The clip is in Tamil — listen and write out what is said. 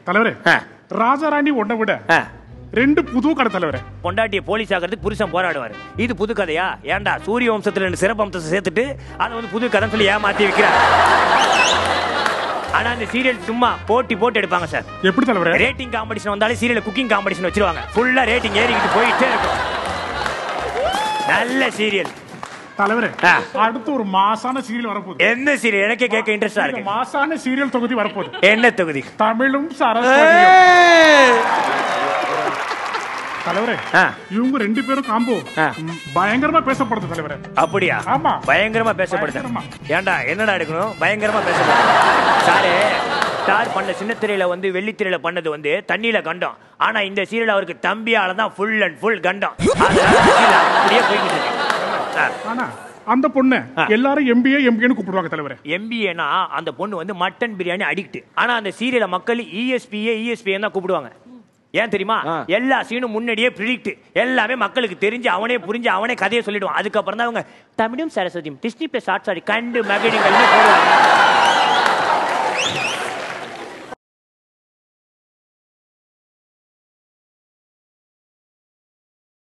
தலைவரே ஆ. ராஜாராணி ஒன்றை விட ஆ. ரெண்டு புது கடை தலைவரே பொண்டாட்டிய போலீஸ் ஆகிறதுக்கு புருஷன் போராடுவார் இது புது கதையா ஏன்டா சூரிய வம்சத்துல ரெண்டு சிறப்பு அம்சத்தை சேர்த்துட்டு அதை வந்து புது கதைன்னு சொல்லி ஏமாத்தி வைக்கிறார் ஆனா இந்த சீரியல் சும்மா போட்டி போட்டு எடுப்பாங்க சார் எப்படி தலைவரே ரேட்டிங் காம்படிஷன் வந்தாலே சீரியல் குக்கிங் காம்படிஷன் வச்சிருவாங்க ஃபுல்லா ரேட்டிங் ஏறிக்கிட்டு போயிட்டே இருக்கும் நல்ல சீரியல் தலைவரே ஆ. அடுத்து ஒரு மாசான சீரியல் வரப்போகுது என்ன சீரியல் எனக்கே கேட்க இன்ட்ரெஸ்டா இந்த இருக்கு மாசான சீரியல் தொகுதி வரப்போகுது என்ன தொகுதி தமிழும் சரஸ்வதியும் தலைவரே ஆ. இவங்க ரெண்டு பேரும் காம்போ ஆ. ம், பயங்கரமா பேசப்படுது தலைவரே அப்படியா ஆமா. பயங்கரமா பேசப்படுது பயங்கரமா. ஏன்டா என்னடா எடுக்கணும் பயங்கரமா பேசப்படுது சாரு ஸ்டார் பண்ண சின்ன திரையில வந்து வெள்ளித்திரையில பண்ணது வந்து தண்ணியில கண்டம் ஆனா இந்த சீரியல் அவருக்கு தம்பியால தான் ஃபுல் அண்ட் ஃபுல் கண்டம் அதனால serial அப்படியே போய்கிட்டு இருக்கு சார் ஆனா அந்த பொண்ணு ஆ. எல்லாரும் எம்பிஏ எம்பிஏன்னு கூப்பிடுவாங்க தலைவரே எம்பிஏனா அந்த பொண்ணு வந்து மட்டன் பிரியாணி அடிக்ட் ஆனா அந்த சீரியல மக்கள் இஎஸ்பிஏ இஎஸ்பிஏ தான் கூப்பிடுவாங்க ஏன் தெரியுமா எல்லா சீனும் முன்னாடியே ப்ரிடிக்ட் எல்லாமே மக்களுக்கு தெரிஞ்சு அவனே புரிஞ்சு அவனே கதையை சொல்லிடுவான் அதுக்கப்புறம் தான் அவங்க தமிழும் சரஸ்வதியும் டிஸ்னி பிளஸ் ஷார்ட்ஸ் ஆடி கண்டு மகிழுங்கள்னு போடுவாங்க